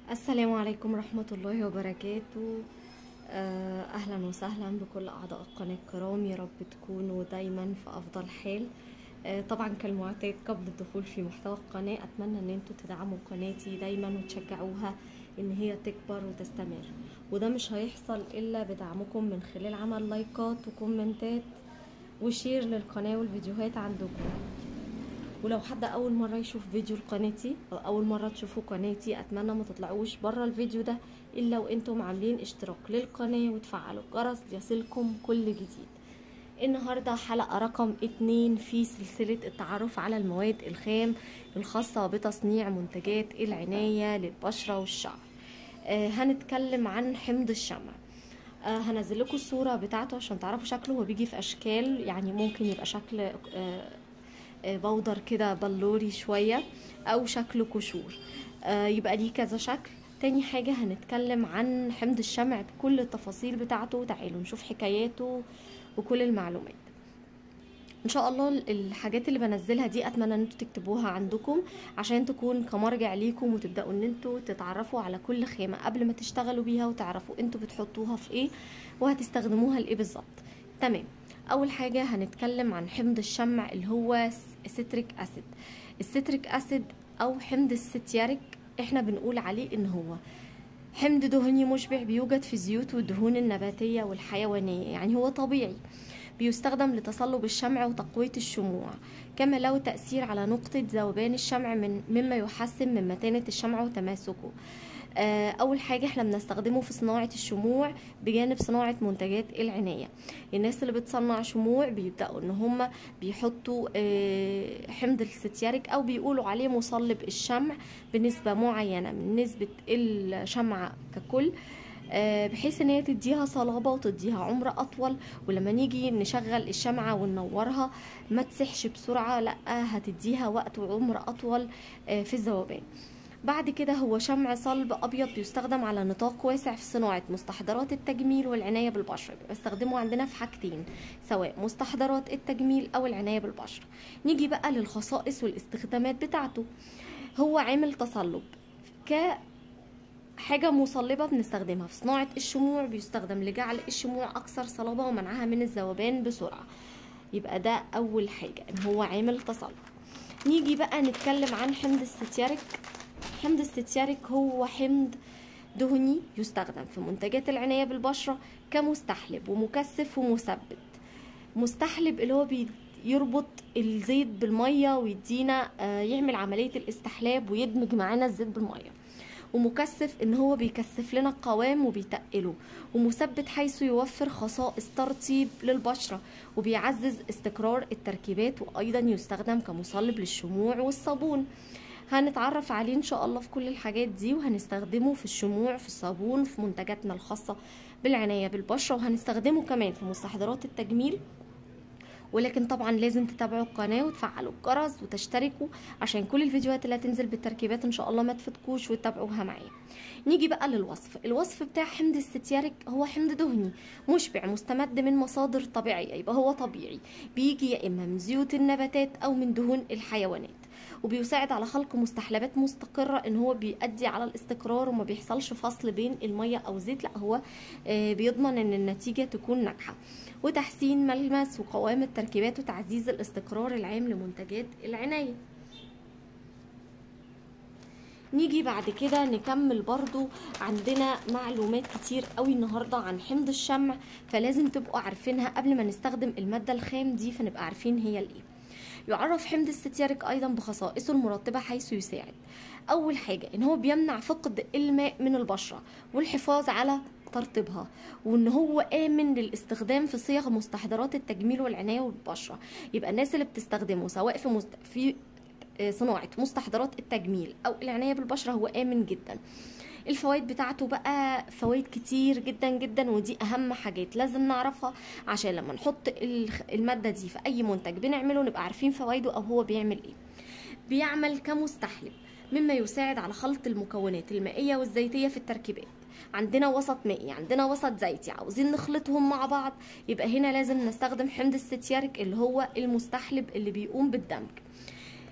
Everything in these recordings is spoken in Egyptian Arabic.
السلام عليكم ورحمة الله وبركاته آه، أهلا وسهلا بكل أعضاء القناة الكرام يا رب تكونوا دايما في أفضل حال آه، طبعا كالمعتاد قبل الدخول في محتوى القناة أتمنى أن انتوا تدعموا قناتي دايما وتشجعوها أن هي تكبر وتستمر وده مش هيحصل إلا بدعمكم من خلال عمل لايكات وكومنتات وشير للقناة والفيديوهات عندكم ولو حد اول مره يشوف فيديو لقناتي او اول مره تشوفوا قناتي اتمنى ما تطلعوش بره الفيديو ده الا وانتم عاملين اشتراك للقناه وتفعلوا الجرس ليصلكم كل جديد النهارده حلقه رقم اتنين في سلسله التعرف على المواد الخام الخاصه بتصنيع منتجات العنايه للبشره والشعر آه هنتكلم عن حمض الشمع آه هنزل لكم الصوره بتاعته عشان تعرفوا شكله هو بيجي في اشكال يعني ممكن يبقى شكل آه بودر كده بلوري شوية او شكل قشور يبقى ليه كذا شكل تاني حاجة هنتكلم عن حمض الشمع بكل التفاصيل بتاعته تعالوا نشوف حكاياته وكل المعلومات ان شاء الله الحاجات اللي بنزلها دي اتمنى ان انتوا تكتبوها عندكم عشان تكون كمرجع ليكم وتبداوا ان انتوا تتعرفوا على كل خامة قبل ما تشتغلوا بيها وتعرفوا انتوا بتحطوها في ايه وهتستخدموها لايه بالظبط تمام اول حاجه هنتكلم عن حمض الشمع اللي هو ستريك اسيد الستريك اسيد او حمض الستياريك احنا بنقول عليه ان هو حمض دهني مشبع بيوجد في الزيوت والدهون النباتيه والحيوانيه يعني هو طبيعي بيستخدم لتصلب الشمع وتقويه الشموع كما له تاثير على نقطه ذوبان الشمع من مما يحسن من متانه الشمع وتماسكه اول حاجه احنا بنستخدمه في صناعه الشموع بجانب صناعه منتجات العنايه الناس اللي بتصنع شموع بيبداوا ان هم بيحطوا حمض الستياريك او بيقولوا عليه مصلب الشمع بنسبه معينه من نسبه الشمعه ككل بحيث ان هي تديها صلابة وتديها عمر اطول ولما نيجي نشغل الشمعة وننورها ما تسحش بسرعة لا هتديها وقت وعمر اطول في الذوبان بعد كده هو شمع صلب ابيض بيستخدم على نطاق واسع في صناعه مستحضرات التجميل والعنايه بالبشره بستخدمه عندنا في حاجتين سواء مستحضرات التجميل او العنايه بالبشره نيجي بقى للخصائص والاستخدامات بتاعته هو عامل تصلب ك حاجة مصلبة بنستخدمها في صناعة الشموع بيستخدم لجعل الشموع أكثر صلابة ومنعها من الذوبان بسرعة يبقى ده أول حاجة إن هو عامل تصلب نيجي بقى نتكلم عن حمض الستياريك حمض الستياريك هو حمض دهني يستخدم في منتجات العناية بالبشرة كمستحلب ومكثف ومثبت مستحلب اللي هو بيربط الزيت بالمية ويدينا يعمل عملية الاستحلاب ويدمج معانا الزيت بالمية ومكثف ان هو بيكثف لنا القوام وبيتقله ومثبت حيث يوفر خصائص ترطيب للبشرة وبيعزز استقرار التركيبات وايضا يستخدم كمصلب للشموع والصابون هنتعرف عليه ان شاء الله في كل الحاجات دي وهنستخدمه في الشموع في الصابون في منتجاتنا الخاصة بالعناية بالبشرة وهنستخدمه كمان في مستحضرات التجميل ولكن طبعا لازم تتابعوا القناه وتفعلوا الجرس وتشتركوا عشان كل الفيديوهات اللي هتنزل بالتركيبات ان شاء الله ما تفوتكوش وتتابعوها معايا نيجي بقى للوصف الوصف بتاع حمض الستياريك هو حمض دهني مشبع مستمد من مصادر طبيعيه يبقى هو طبيعي بيجي يا اما من زيوت النباتات او من دهون الحيوانات وبيساعد على خلق مستحلبات مستقرة ان هو بيؤدي على الاستقرار وما بيحصلش فصل بين المية او زيت لا هو بيضمن ان النتيجة تكون ناجحة وتحسين ملمس وقوام التركيبات وتعزيز الاستقرار العام لمنتجات العناية نيجي بعد كده نكمل برضو عندنا معلومات كتير قوي النهاردة عن حمض الشمع فلازم تبقوا عارفينها قبل ما نستخدم المادة الخام دي فنبقى عارفين هي الايه يعرف حمض الستياريك ايضا بخصائصه المرطبه حيث يساعد اول حاجه ان هو بيمنع فقد الماء من البشره والحفاظ على ترطيبها وان هو امن للاستخدام في صيغ مستحضرات التجميل والعنايه بالبشره يبقى الناس اللي بتستخدمه سواء في مست... في صناعه مستحضرات التجميل او العنايه بالبشره هو امن جدا الفوائد بتاعته بقى فوائد كتير جدا جدا ودي اهم حاجات لازم نعرفها عشان لما نحط المادة دي في اي منتج بنعمله نبقى عارفين فوائده او هو بيعمل ايه بيعمل كمستحلب مما يساعد على خلط المكونات المائية والزيتية في التركيبات عندنا وسط مائي عندنا وسط زيتي عاوزين نخلطهم مع بعض يبقى هنا لازم نستخدم حمض الستياريك اللي هو المستحلب اللي بيقوم بالدمج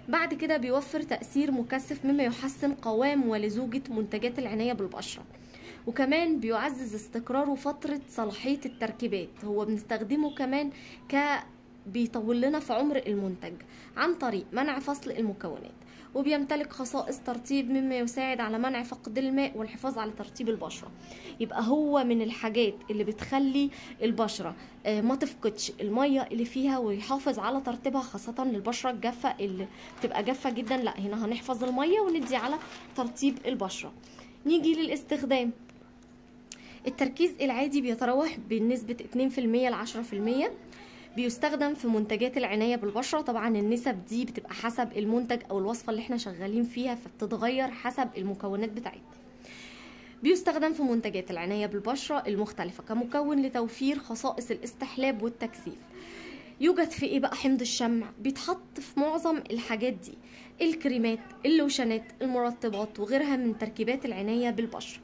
بعد كده بيوفر تأثير مكثف مما يحسن قوام ولزوجة منتجات العناية بالبشرة وكمان بيعزز استقرار وفترة صلاحية التركيبات هو بنستخدمه كمان ك بيطول لنا في عمر المنتج عن طريق منع فصل المكونات وبيمتلك خصائص ترطيب مما يساعد على منع فقد الماء والحفاظ على ترطيب البشرة يبقى هو من الحاجات اللي بتخلي البشرة آه، ما تفقدش المية اللي فيها ويحافظ على ترطيبها خاصة للبشرة الجافة اللي بتبقى جافة جدا لا هنا هنحفظ المية وندي على ترطيب البشرة نيجي للاستخدام التركيز العادي بيتراوح بنسبة 2% ل 10% بيستخدم في منتجات العناية بالبشرة طبعا النسب دي بتبقى حسب المنتج او الوصفة اللي احنا شغالين فيها فبتتغير حسب المكونات بتاعتها بيستخدم في منتجات العناية بالبشرة المختلفة كمكون لتوفير خصائص الاستحلاب والتكثيف يوجد في ايه بقى حمض الشمع بيتحط في معظم الحاجات دي الكريمات اللوشنات المرطبات وغيرها من تركيبات العناية بالبشرة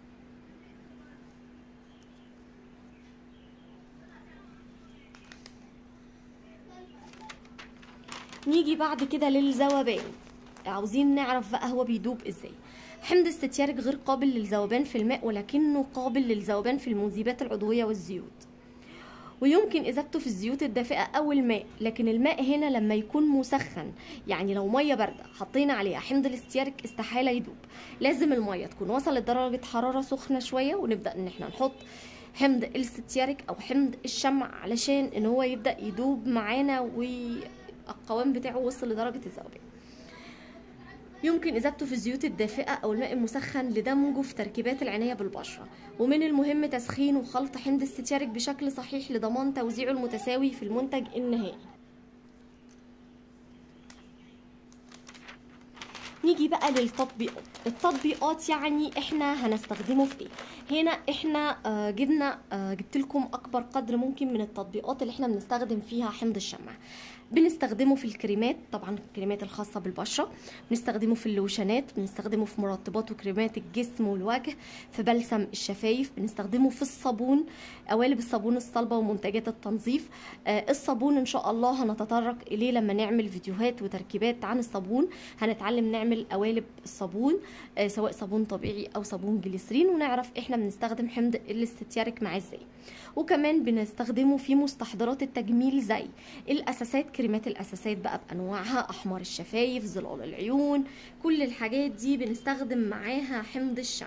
نيجي بعد كده للذوبان عاوزين نعرف بقى هو بيدوب ازاي حمض الستيارك غير قابل للذوبان في الماء ولكنه قابل للذوبان في المذيبات العضوية والزيوت ويمكن اذابته في الزيوت الدافئه او الماء لكن الماء هنا لما يكون مسخن يعني لو ميه بارده حطينا عليها حمض الاستيارك استحاله يدوب لازم الميه تكون وصلت درجه حراره سخنه شويه ونبدا ان احنا نحط حمض الاستيارك او حمض الشمع علشان ان هو يبدا يدوب معانا والقوام بتاعه وصل لدرجه الذوبان يمكن إذابته في الزيوت الدافئة أو الماء المسخن لدمجه في تركيبات العناية بالبشرة ومن المهم تسخين وخلط حمض الستيارك بشكل صحيح لضمان توزيعه المتساوي في المنتج النهائي نيجي بقى للتطبيقات التطبيقات يعني احنا هنستخدمه في ايه هنا احنا آه، جبنا آه، جبت لكم اكبر قدر ممكن من التطبيقات اللي احنا بنستخدم فيها حمض الشمع بنستخدمه في الكريمات طبعا الكريمات الخاصه بالبشره بنستخدمه في اللوشنات بنستخدمه في مرطبات وكريمات الجسم والوجه في بلسم الشفايف بنستخدمه في الصابون قوالب الصابون الصلبه ومنتجات التنظيف آه، الصابون ان شاء الله هنتطرق اليه لما نعمل فيديوهات وتركيبات عن الصابون هنتعلم نعمل قوالب الصابون آه، سواء صابون طبيعي او صابون جليسرين ونعرف احنا بنستخدم حمض الاستيارك معاه ازاي وكمان بنستخدمه في مستحضرات التجميل زي الاساسات كريمات الاساسات بقى بانواعها احمر الشفايف ظلال العيون كل الحاجات دي بنستخدم معاها حمض الشمع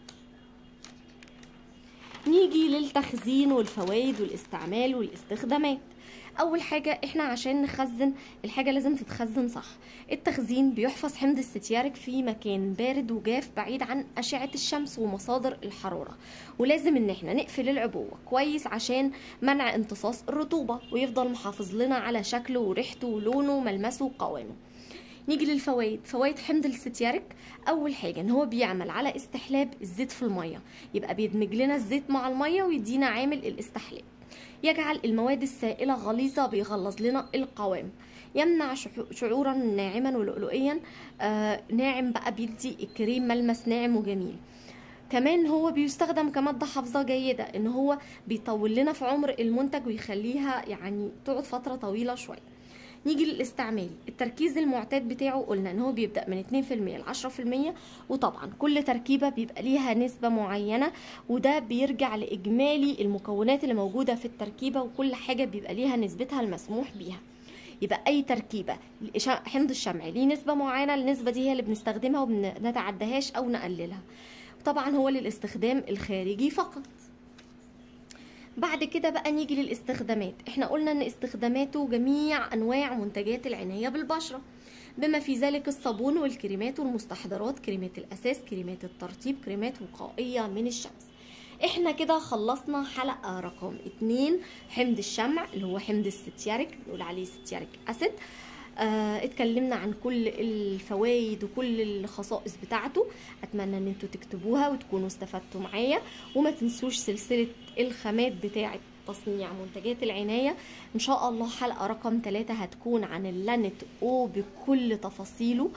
نيجي للتخزين والفوائد والاستعمال والاستخدامات اول حاجه احنا عشان نخزن الحاجه لازم تتخزن صح التخزين بيحفظ حمض الستيارك في مكان بارد وجاف بعيد عن اشعه الشمس ومصادر الحراره ولازم ان احنا نقفل العبوه كويس عشان منع امتصاص الرطوبه ويفضل محافظ لنا على شكله وريحته ولونه وملمسه وقوامه نيجي للفوائد فوائد حمض الستيارك اول حاجه ان هو بيعمل على استحلاب الزيت في الميه يبقى بيدمج لنا الزيت مع الميه ويدينا عامل الاستحلاب يجعل المواد السائله غليظه بيغلظ لنا القوام يمنع شحو- شعورا ناعما ولؤلؤيا آه ناعم بقى بيدي الكريم ملمس ناعم وجميل كمان هو بيستخدم كمادة حافظة جيدة ان هو بيطول لنا في عمر المنتج ويخليها يعني تقعد فترة طويلة شوية نيجي للاستعمال التركيز المعتاد بتاعه قلنا ان هو بيبدا من 2% ل 10% وطبعا كل تركيبه بيبقى ليها نسبه معينه وده بيرجع لاجمالي المكونات اللي موجوده في التركيبه وكل حاجه بيبقى ليها نسبتها المسموح بيها يبقى اي تركيبه الإشا- حمض الشمع ليه نسبه معينه النسبه دي هي اللي بنستخدمها وبنتعدهاش او نقللها طبعا هو للاستخدام الخارجي فقط بعد كده بقى نيجي للاستخدامات احنا قلنا ان استخداماته جميع انواع منتجات العناية بالبشرة بما في ذلك الصابون والكريمات والمستحضرات كريمات الاساس كريمات الترطيب كريمات وقائية من الشمس احنا كده خلصنا حلقة رقم اتنين حمض الشمع اللي هو حمض الستيارك بنقول عليه ستيارك اسيد آه اتكلمنا عن كل الفوائد وكل الخصائص بتاعته اتمنى ان انتوا تكتبوها وتكونوا استفدتوا معايا وما تنسوش سلسلة الخامات بتاعة تصنيع منتجات العناية ان شاء الله حلقة رقم ثلاثة هتكون عن اللانت او بكل تفاصيله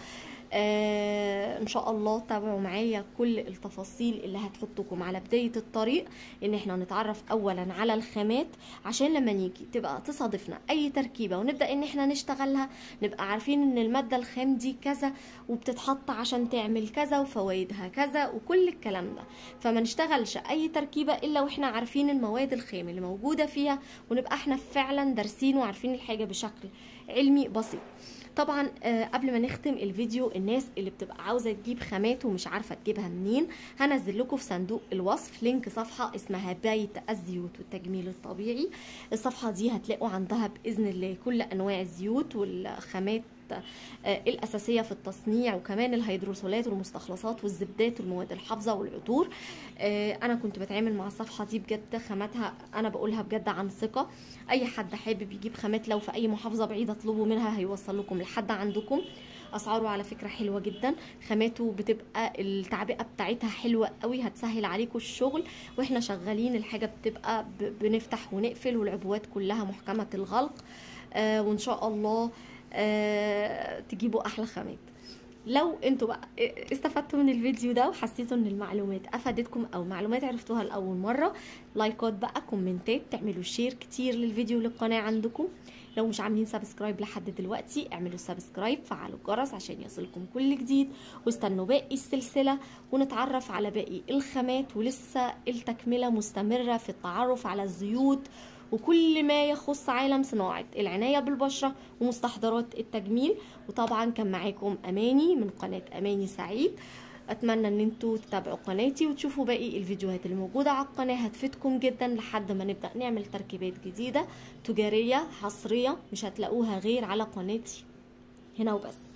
آه ان شاء الله تابعوا معايا كل التفاصيل اللي هتحطكم على بداية الطريق ان احنا نتعرف اولا على الخامات عشان لما نيجي تبقى تصادفنا اي تركيبة ونبدأ ان احنا نشتغلها نبقى عارفين ان المادة الخام دي كذا وبتتحط عشان تعمل كذا وفوائدها كذا وكل الكلام ده فما نشتغلش اي تركيبة الا واحنا عارفين المواد الخام اللي موجودة فيها ونبقى احنا فعلا دارسين وعارفين الحاجة بشكل علمي بسيط طبعا آه، قبل ما نختم الفيديو الناس اللي بتبقى عاوزه تجيب خامات ومش عارفه تجيبها منين هنزل لكم في صندوق الوصف لينك صفحه اسمها بيت الزيوت والتجميل الطبيعي الصفحه دي هتلاقوا عندها باذن الله كل انواع الزيوت والخامات آه، الأساسية في التصنيع وكمان الهيدروسولات والمستخلصات والزبدات والمواد الحافظة والعطور آه، أنا كنت بتعامل مع الصفحة دي بجد خاماتها أنا بقولها بجد عن ثقة أي حد حابب يجيب خامات لو في أي محافظة بعيدة اطلبوا منها هيوصل لكم لحد عندكم اسعاره على فكره حلوه جدا خاماته بتبقى التعبئه بتاعتها حلوه قوي هتسهل عليكم الشغل واحنا شغالين الحاجه بتبقى ب- بنفتح ونقفل والعبوات كلها محكمه الغلق آه وان شاء الله آه تجيبوا احلى خامات لو انتوا بقى استفدتوا من الفيديو ده وحسيتوا ان المعلومات افادتكم او معلومات عرفتوها لاول مره لايكات بقى كومنتات تعملوا شير كتير للفيديو للقناه عندكم لو مش عاملين سبسكرايب لحد دلوقتي اعملوا سبسكرايب فعلوا الجرس عشان يصلكم كل جديد واستنوا باقي السلسله ونتعرف على باقي الخامات ولسه التكمله مستمره في التعرف على الزيوت وكل ما يخص عالم صناعة العناية بالبشرة ومستحضرات التجميل وطبعا كان معاكم أماني من قناة أماني سعيد أتمنى أن انتوا تتابعوا قناتي وتشوفوا باقي الفيديوهات اللي موجودة على القناة هتفيدكم جدا لحد ما نبدأ نعمل تركيبات جديدة تجارية حصرية مش هتلاقوها غير على قناتي هنا وبس